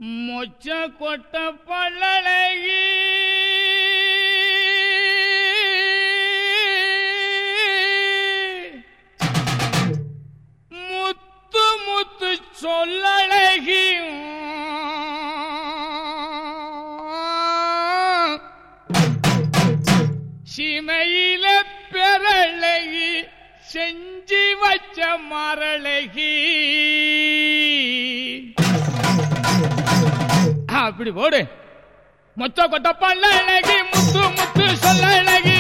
மொச்ச கொட்ட பள்ளழகி முத்து முத்து சொல்லழகி சிமையில பெறழகி செஞ்சு வச்ச மரழகி அப்படி போடு மொச்ச கொட்ட பல்ல அழகி முத்து முத்து சொல்ல அழகி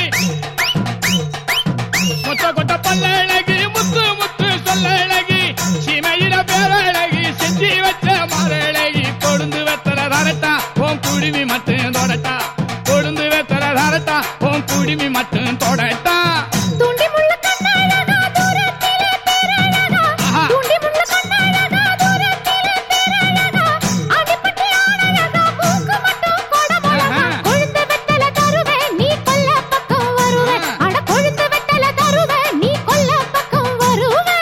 மொச்ச கொட்ட பல்ல அழகி முத்து முத்து சொல்ல அழகி சீமையிட பேர அழகி செஞ்சு வச்ச மர அழகி கொழுந்து வெத்தல தரட்டா உன் குடிமி மட்டும் தொடட்டா கொழுந்து வெத்தல தரட்டா உன் குடிமி மட்டும் தொடட்டா தூண்டி முள்ள கண்ணழகா தூரத்திலே பேரழகா ஆஹா. தூண்டி முள்ள கண்ணழகா தூரத்திலே பேரழகா அடிப்பட்டி ஆனழகா மூக்கு மட்டும் கொடமழகா ஆஹா. கொழுந்து வெத்தல தருவே நீ கொல்ல பக்கம் வருவே ஆ. அட கொழுந்து வெத்தல தருவே நீ கொல்ல பக்கம் வருவே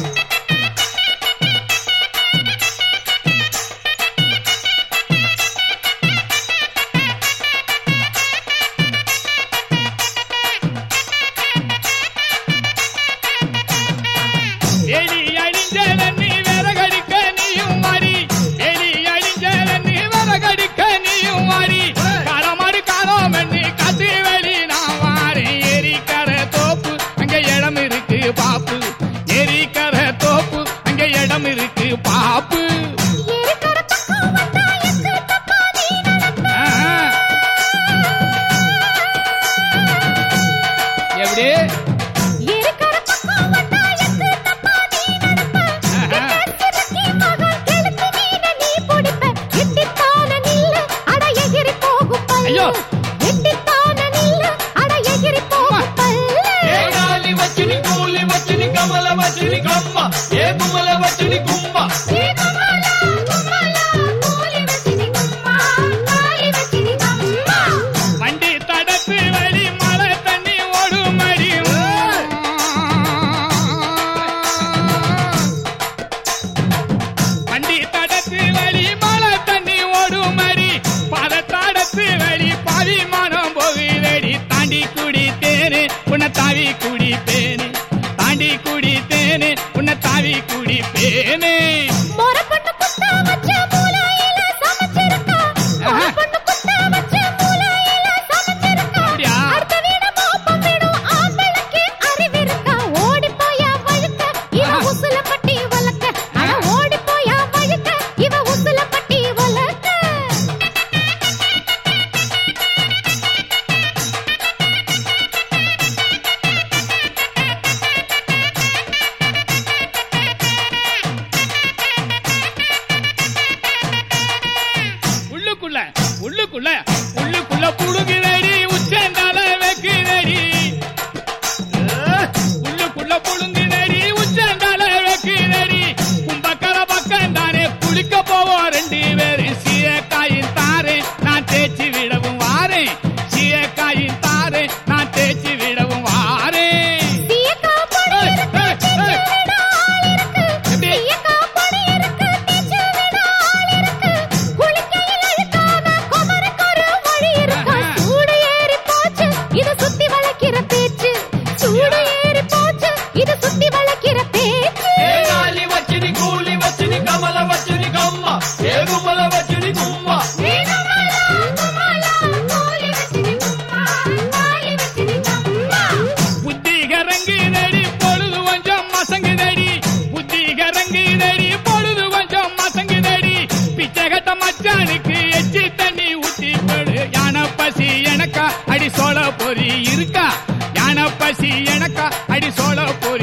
எலி அழிஞ்சல நீ விறகடிக்க நீயும் மாறி எலி அழிஞ்சல நீ விறகடிக்க நீயும் மாறி காலமாடு காலம் பண்ணி காத்து வெளி நான் வாரேன் எரிக்கர தோப்பு அங்க இடம் இருக்கு பாப்பு எரிக்கர தோப்பு அங்க இடம் இருக்கு பாப்பு ஏறிக்கர பக்கம் வந்தா எக்கு தப்பா நீ நடப்ப ஆஹா. எப்படி ஏறிக்கர பக்கம் வந்தா எக்கு தப்பா நீ நடப்ப ஆஹா. சிறுக்கி மகன் கெளுத்தி மீனை நீ பிடிப்ப. எட்டித்தான நில்லு, அட எகிறி போகும் பல்லு. ஐயோ. எட்டித்தான நில்லு, அட எகிறி போகும் பல்லு. ఏ గాలి వచ్చిని కూలి వచ్చిని కమల వచ్చిని కమ్మ ఏ కుమల వచ్చిని కుమ్మ ஏ கும்மலா, கும்மலா, கூலி வச்சினி கும்மா, காலி வச்சினி கம்மா. வண்டி தடத்து வழி மழை தண்ணி ஓடுமடி வண்டி தடத்து வழி மழை தண்ணி ஓடுமடி பத தடத்து வழி பாவி மனம் போகுதடி தாண்டி குடி தேனு உன்னை தாவி குடி பேனு தாண்டி குடி தேனு உன்னை தாவி குடி பேனு மொரப்பொண்ணு குத்த வச்ச மூலையில சமைச்சிருக்கா. மொரப்பொண்ணு குத்த வச்ச மூலையில சமைச்சிருக்கா. அப்படியா? அடுத்த வீடு மோப்பம் விடும் ஆம்பளைக்கு அறிவிருக்கா. ஓடிப் போயா வழுக்க, இவ ஆஹா. உசிலம்பட்டி வளர்க்க. அட ஓடிப் போயா வழுக்க, இவ உசிலம்பட்டி வளர்க்க. உள்ளுக்குள்ள உள்ளுக்குள்ள உள்ளுக்குள்ள புடுங்குதடி உச்சந்தால வைக்குதடி உள்ளுக்குள்ள புடுங்குதடி உச்சந்தால வைக்குதடி கும்பக்கர பக்கம் தானே குளிக்க போவோம் ரெண்டு பேரும் சீயக்காயின் தாரே நான் தேய்ச்சி விடவும் வாரேன் சீயக்காயின் தாரே நான் தேய்ச்சி விடவும் வாரேன் சீயக்கா பொடி இருக்கு, தேய்ச்சு விட ஆள் இருக்கு. எப்படி? சீயக்கா பொடி இருக்கு, தேய்ச்சு விட ஆள் இருக்கு. குளிக்கையில் அழுக்காம குமரக்கு ஒரு வழி இருக்கு. ஆஹா. சூடு ஏறி போச்சு, இது சுத்தி வளைக்கிற பேச்சு. சூடு ஏறி போச்சு, இது சுத்தி வளைக்கிற பேச்சு. ఏ గాలి వచ్చిని కూలి వచ్చిని కమల వచ్చిని కమ్మ ఏ కుమల వచ్చిని కుమ్మ வேணுமலா, குமலா, கோலி வச்சினி கும்மா, காலி வச்சினி கம்மா. புத்தி கரங்குதடி பொழுது கொஞ்சம் மசங்குதடி புத்தி கரங்குதடி பொழுது கொஞ்சம் மசங்குதடி பிச்சைகட்ட மச்சானுக்கு எச்சி தண்ணி ஊத்தி போடு யானை பசி எனக்கா அடி சோள பொறி இருக்கா யானை பசி எனக்கா அடி சோள பொறி